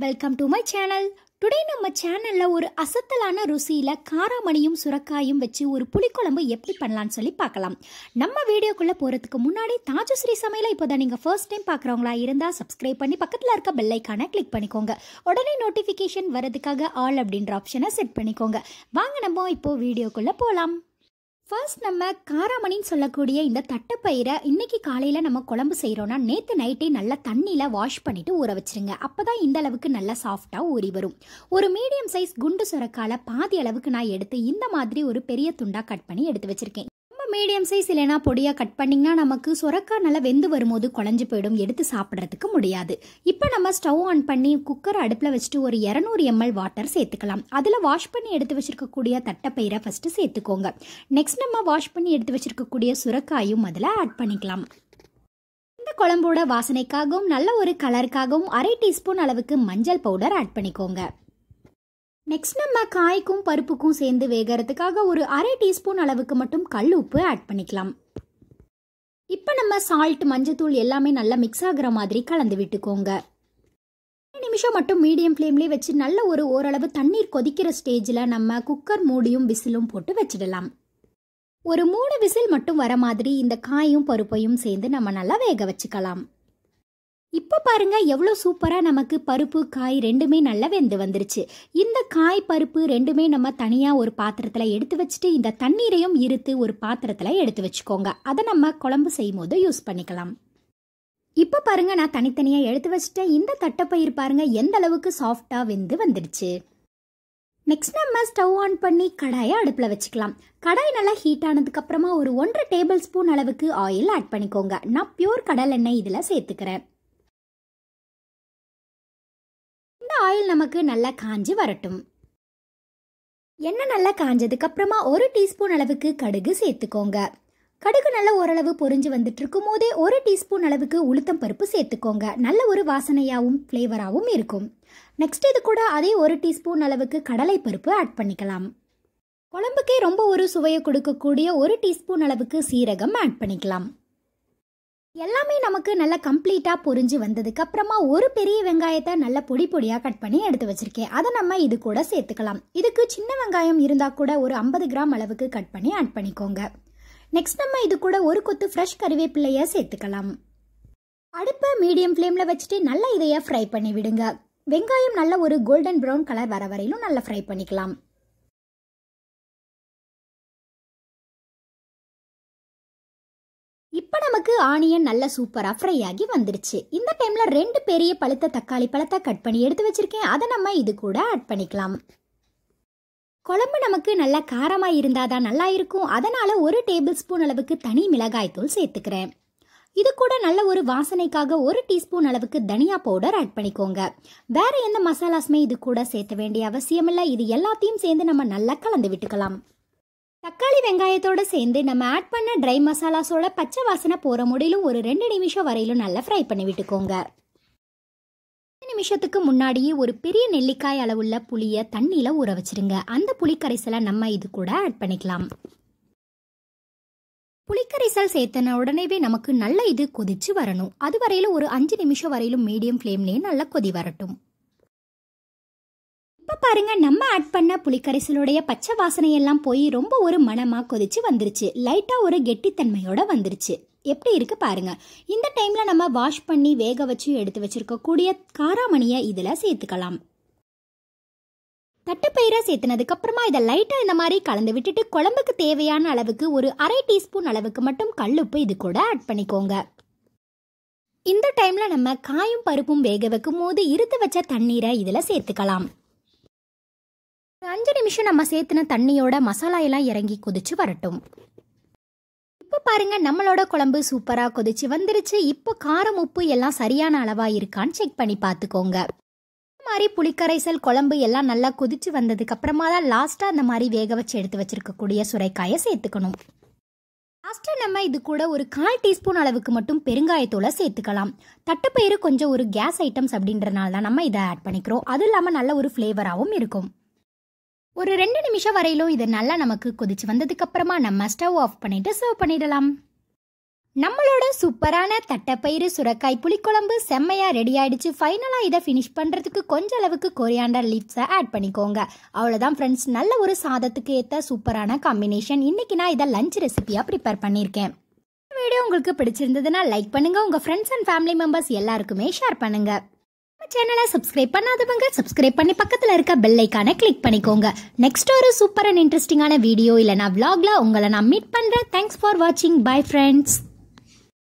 welcome to my channel today நம்ம சேனலில் ஒரு அசத்தலான ருசியில் காராமணியும் சுரக்காயும் வச்சு ஒரு புளிக்குழம்பு எப்படி பண்ணலான்னு சொல்லி பார்க்கலாம் நம்ம வீடியோக்குள்ளே போகிறதுக்கு முன்னாடி தாஜஸ்ரீ சமையலை இப்போ தான் நீங்கள் ஃபர்ஸ்ட் டைம் பார்க்குறவங்களா இருந்தால் சப்ஸ்கிரைப் பண்ணி பக்கத்தில் இருக்க பெல் ஐக்கானை கிளிக் பண்ணிக்கோங்க உடனே நோட்டிஃபிகேஷன் வரதுக்காக ஆல் அப்படின்ற ஆப்ஷனை செட் பண்ணிக்கோங்க வாங்க நம்ம இப்போ வீடியோக்குள்ளே போகலாம் ஃபர்ஸ்ட் நம்ம காராமணின்னு சொல்லக்கூடிய இந்த தட்டைப்பயிரை இன்னைக்கு காலையில் நம்ம குழம்பு செய்கிறோன்னா நேற்று நைட்டே நல்லா தண்ணியில் வாஷ் பண்ணிவிட்டு ஊற வச்சிருங்க அப்போ தான் இந்த அளவுக்கு நல்லா சாஃப்டாக ஊறி வரும் ஒரு மீடியம் சைஸ் குண்டு சுரக்கால பாதி அளவுக்கு நான் எடுத்து இந்த மாதிரி ஒரு பெரிய துண்டாக கட் பண்ணி எடுத்து வச்சிருக்கேன் ரொம்ப மீடியம் சைஸ் இல்லைனா பொடியாக கட் பண்ணிங்கன்னா நமக்கு சுரக்காய் நல்லா வெந்து வரும்போது குழஞ்சு போயிடும் எடுத்து சாப்பிட்றதுக்கு முடியாது இப்போ நம்ம ஸ்டவ் ஆன் பண்ணி குக்கர் அடுப்பில் வச்சுட்டு ஒரு இரநூறு எம்எல் வாட்டர் சேர்த்துக்கலாம் அதில் வாஷ் பண்ணி எடுத்து வச்சிருக்கக்கூடிய தட்டைப்பயிரை ஃபஸ்ட்டு சேர்த்துக்கோங்க நெக்ஸ்ட் நம்ம வாஷ் பண்ணி எடுத்து வச்சிருக்கக்கூடிய சுரக்காயும் அதில் ஆட் பண்ணிக்கலாம் இந்த குழம்போட வாசனைக்காகவும் நல்ல ஒரு கலருக்காகவும் அரை டீஸ்பூன் அளவுக்கு மஞ்சள் பவுடர் ஆட் பண்ணிக்கோங்க நெக்ஸ்ட் நம்ம காய்க்கும் பருப்புக்கும் சேர்ந்து வேகிறதுக்காக ஒரு அரை டீஸ்பூன் அளவுக்கு மட்டும் கல் உப்பு ஆட் பண்ணிக்கலாம் இப்போ நம்ம சால்ட் மஞ்சத்தூள் எல்லாமே நல்லா மிக்ஸ் ஆகுற மாதிரி கலந்து விட்டுக்கோங்க ரெண்டு நிமிஷம் மட்டும் மீடியம் ஃப்ளேம்லேயே வச்சு நல்ல ஒரு ஓரளவு தண்ணீர் கொதிக்கிற ஸ்டேஜில் நம்ம குக்கர் மூடியும் விசிலும் போட்டு வச்சிடலாம் ஒரு மூணு விசில் மட்டும் வர மாதிரி இந்த காயும் பருப்பையும் சேர்ந்து நம்ம நல்லா வேக வச்சுக்கலாம் இப்போ பாருங்க எவ்வளோ சூப்பராக நமக்கு பருப்பு காய் ரெண்டுமே நல்லா வெந்து வந்துருச்சு இந்த காய் பருப்பு ரெண்டுமே நம்ம தனியாக ஒரு பாத்திரத்தில் எடுத்து வச்சுட்டு இந்த தண்ணீரையும் இருத்து ஒரு பாத்திரத்தில் எடுத்து வச்சுக்கோங்க அதை நம்ம குழம்பு செய்யும் போது யூஸ் பண்ணிக்கலாம் இப்போ பாருங்க நான் தனித்தனியாக எடுத்து வச்சுட்டேன் இந்த தட்டைப்பயிர் பாருங்க எந்த அளவுக்கு சாஃப்டாக வெந்து வந்துடுச்சு நெக்ஸ்ட் நம்ம ஸ்டவ் ஆன் பண்ணி கடாயை அடுப்பில் வச்சுக்கலாம் கடாய் நல்லா ஹீட் ஆனதுக்கு அப்புறமா ஒரு ஒன்றரை டேபிள் ஸ்பூன் அளவுக்கு ஆயில் ஆட் பண்ணிக்கோங்க நான் பியூர் கடல் எண்ணெய் இதில் சேர்த்துக்கிறேன் இந்த ஆயில் நமக்கு நல்லா காஞ்சி வரட்டும் எண்ணெய் நல்லா காஞ்சதுக்கு அப்புறமா ஒரு டீஸ்பூன் அளவுக்கு கடுகு சேர்த்துக்கோங்க கடுகு நல்ல ஓரளவு பொரிஞ்சு வந்துட்டு இருக்கும் போதே ஒரு டீஸ்பூன் அளவுக்கு உளுத்தம் பருப்பு சேர்த்துக்கோங்க நல்ல ஒரு வாசனையாகவும் ஃப்ளேவராகவும் இருக்கும் நெக்ஸ்ட் இது கூட அதே ஒரு டீஸ்பூன் அளவுக்கு கடலை பருப்பு ஆட் பண்ணிக்கலாம் குழம்புக்கே ரொம்ப ஒரு சுவையை கொடுக்கக்கூடிய ஒரு டீஸ்பூன் அளவுக்கு சீரகம் ஆட் பண்ணிக்கலாம் எல்லாமே நமக்கு நல்லா கம்ப்ளீட்டாக பொரிஞ்சு வந்ததுக்கு அப்புறமா ஒரு பெரிய வெங்காயத்தை நல்ல பொடி பொடியாக கட் பண்ணி எடுத்து வச்சிருக்கேன் அதை நம்ம இது கூட சேர்த்துக்கலாம் இதுக்கு சின்ன வெங்காயம் இருந்தால் கூட ஒரு ஐம்பது கிராம் அளவுக்கு கட் பண்ணி ஆட் பண்ணிக்கோங்க நெக்ஸ்ட் நம்ம இது கூட ஒரு கொத்து ஃப்ரெஷ் கறிவேப்பிலையை சேர்த்துக்கலாம் அடுப்பை மீடியம் ஃப்ளேமில் வச்சுட்டு நல்லா இதைய ஃப்ரை பண்ணி விடுங்க வெங்காயம் நல்ல ஒரு கோல்டன் ப்ரௌன் கலர் வர வரையிலும் நல்லா ஃப்ரை பண்ணிக்கலாம் இப்போ நமக்கு ஆனியன் நல்ல சூப்பராக ஃப்ரை ஆகி வந்துருச்சு இந்த டைமில் ரெண்டு பெரிய பழுத்த தக்காளி பழத்தை கட் பண்ணி எடுத்து வச்சிருக்கேன் அதை நம்ம இது கூட ஆட் பண்ணிக்கலாம் குழம்பு நமக்கு நல்லா காரமாக இருந்தால் தான் நல்லா இருக்கும் அதனால் ஒரு டேபிள் ஸ்பூன் அளவுக்கு தனி மிளகாய்த்தூள் சேர்த்துக்கிறேன் இது கூட நல்ல ஒரு வாசனைக்காக ஒரு டீஸ்பூன் அளவுக்கு தனியா பவுடர் ஆட் பண்ணிக்கோங்க வேற எந்த மசாலாஸுமே இது கூட சேர்த்த வேண்டிய அவசியம் இல்லை இது எல்லாத்தையும் சேர்ந்து நம்ம நல்லா கலந்து விட்டுக்கலாம் தக்காளி வெங்காயத்தோட சேர்ந்து நம்ம ஆட் பண்ண ட்ரை மசாலாஸோட பச்சை வாசனை போகிற முடியிலும் ஒரு ரெண்டு நிமிஷம் வரையிலும் நல்லா ஃப்ரை பண்ணி விட்டுக்கோங்க நிமிஷத்துக்கு முன்னாடியே ஒரு பெரிய நெல்லிக்காய் அளவுள்ள புளியை தண்ணியில் ஊற வச்சிருங்க அந்த புளிக்கரைசலை நம்ம இது கூட ஆட் பண்ணிக்கலாம் புளிக்கரைசல் சேர்த்தன உடனேவே நமக்கு நல்ல இது கொதிச்சு வரணும் அது வரையிலும் ஒரு அஞ்சு நிமிஷம் வரையிலும் மீடியம் ஃப்ளேம்லேயே நல்லா கொதி வரட்டும் இப்போ பாருங்க நம்ம ஆட் பண்ண புளிக்கரைசலுடைய பச்சை வாசனையெல்லாம் போய் ரொம்ப ஒரு மனமா கொதிச்சு வந்துருச்சு லைட்டா ஒரு கெட்டித்தன்மையோட வந்துருச்சு எப்படி இருக்கு பாருங்க இந்த டைம்ல நம்ம வாஷ் பண்ணி வேக வச்சு எடுத்து வச்சிருக்க கூடிய காராமணியை இதுல சேர்த்துக்கலாம் தட்டுப்பயிரை சேர்த்துனதுக்கு அப்புறமா இதை லைட்டாக இந்த மாதிரி கலந்து விட்டுட்டு குழம்புக்கு தேவையான அளவுக்கு ஒரு அரை டீஸ்பூன் அளவுக்கு மட்டும் கல்லுப்பு இது கூட ஆட் பண்ணிக்கோங்க இந்த டைம்ல நம்ம காயும் பருப்பும் வேக வைக்கும் போது இருத்து வச்ச தண்ணீரை இதில் சேர்த்துக்கலாம் அஞ்சு நிமிஷம் நம்ம சேர்த்துன தண்ணியோட மசாலா எல்லாம் இறங்கி கொதிச்சு வரட்டும் இப்போ பாருங்க நம்மளோட குழம்பு சூப்பராக கொதிச்சு வந்துருச்சு இப்போ காரம் உப்பு எல்லாம் சரியான அளவா இருக்கான்னு செக் பண்ணி பார்த்துக்கோங்க மாதிரி புளிக்கரைசல் குழம்பு எல்லாம் நல்லா கொதிச்சு வந்ததுக்கு அப்புறமா தான் லாஸ்ட்டாக அந்த மாதிரி வேக வச்சு எடுத்து வச்சிருக்கக்கூடிய சுரைக்காயை சேர்த்துக்கணும் லாஸ்ட்டாக நம்ம இது கூட ஒரு கால் டீஸ்பூன் அளவுக்கு மட்டும் பெருங்காயத்தூளை சேர்த்துக்கலாம் தட்டுப்பயிறு கொஞ்சம் ஒரு கேஸ் ஐட்டம்ஸ் அப்படின்றனால தான் நம்ம இதை ஆட் பண்ணிக்கிறோம் அது இல்லாமல் நல்ல ஒரு ஃப்ளேவராகவும் இருக்கும் ஒரு ரெண்டு நிமிஷம் வரையிலும் இது நல்லா நமக்கு கொதிச்சு வந்ததுக்கு அப்புறமா நம்ம ஸ்டவ் ஆஃப் பண்ணிட்டு சர்வ் பண்ணிடலாம் நம்மளோட சூப்பரான தட்டைப்பயிறு சுரக்காய் புளிக்குழம்பு செம்மையா ரெடி ஆயிடுச்சு ஃபைனலாக இதை ஃபினிஷ் பண்ணுறதுக்கு கொஞ்ச அளவுக்கு கொரியாண்டர் லீவ்ஸை ஆட் பண்ணிக்கோங்க அவ்வளோதான் ஃப்ரெண்ட்ஸ் நல்ல ஒரு சாதத்துக்கு ஏற்ற சூப்பரான காம்பினேஷன் இன்னைக்கு நான் இதை லஞ்ச் ரெசிபியாக ப்ரிப்பேர் பண்ணியிருக்கேன் வீடியோ உங்களுக்கு பிடிச்சிருந்ததுன்னா லைக் பண்ணுங்க உங்க ஃப்ரெண்ட்ஸ் அண்ட் ஃபேமிலி மெம்பர்ஸ் எல்லாருக்குமே ஷேர் பண்ணுங்க நம்ம சேனலை சப்ஸ்கிரைப் பண்ணாதவங்க சப்ஸ்கிரைப் பண்ணி பக்கத்தில் இருக்க பெல் ஐக்கானை கிளிக் பண்ணிக்கோங்க நெக்ஸ்ட் ஒரு சூப்பர் அண்ட் இன்ட்ரெஸ்டிங்கான வீடியோ இல்லைனா vlogல உங்களை நான் மீட் பண்ணுறேன் தேங்க்ஸ் ஃபார் வாட்சிங் பை ஃப்ரெண்ட்ஸ்